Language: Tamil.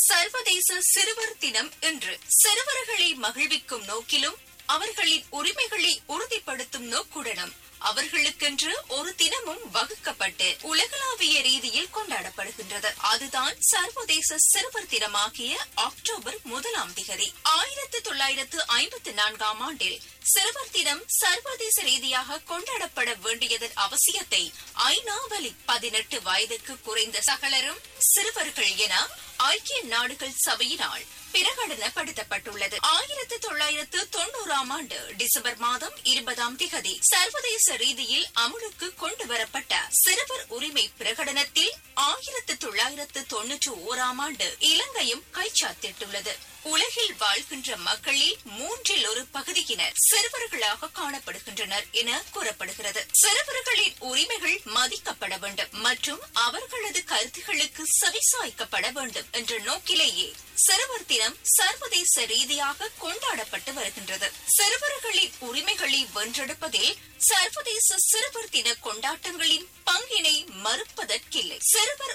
சர்வதேச சிறுவர் தினம் இன்று சிறுவர்களை மகிழ்விக்கும் நோக்கிலும் அவர்களின் உரிமைகளை உறுதிப்படுத்தும் நோக்குடனும் அவர்களுக்கென்று ஒரு தினமும் வகுக்கப்பட்டு உலகளாவிய ரீதியில் கொண்டாடப்படுகின்றது அதுதான் சர்வதேச சிறுவர் தினமாகிய அக்டோபர் முதலாம் திகதி ஆயிரத்து தொள்ளாயிரத்து ஐம்பத்தி நான்காம் ஆண்டில் சிறுவர் தினம் சர்வதேச ரீதியாக கொண்டாடப்பட வேண்டியதன் அவசியத்தை ஐநாவலி பதினெட்டு வயதுக்கு குறைந்த சகலரும் சிறுவர்கள் என ஐக்கிய நாடுகள் சபையினால் பிரகடனப்படுத்தப்பட்டுள்ளது ஆயிரத்து தொள்ளாயிரத்து தொண்ணூறாம் ஆண்டு டிசம்பர் மாதம் இருபதாம் திகதி சர்வதேச ரீதியில் அமலுக்கு கொண்டு வரப்பட்ட சிறுவர் உரிமை பிரகடனத்தில் ஆயிரத்து தொள்ளாயிரத்து தொன்னூற்று ஓராம் ஆண்டு இலங்கையும் கைச்சாத்திட்டுள்ளது உலகில் வாழ்கின்ற மக்களில் மூன்றில் ஒரு பகுதியினர் சிறுவர்களாக காணப்படுகின்றனர் என கூறப்படுகிறது சிறுவர்களின் உரிமைகள் மதிக்கப்பட வேண்டும் மற்றும் அவர்களது கருத்துகளுக்கு செவிசாய்க்கப்பட வேண்டும் என்ற நோக்கிலேயே சிறுவர் தினம் சர்வதேச ரீதியாக கொண்டாடப்பட்டு வருகின்றது சிறுவர்களின் உரிமைகளை வென்றெடுப்பதில் சர்வதேச சிறுவர் தின கொண்டாட்டங்களின் பங்கினை மறுப்பதற்கில்லை சிறுவர்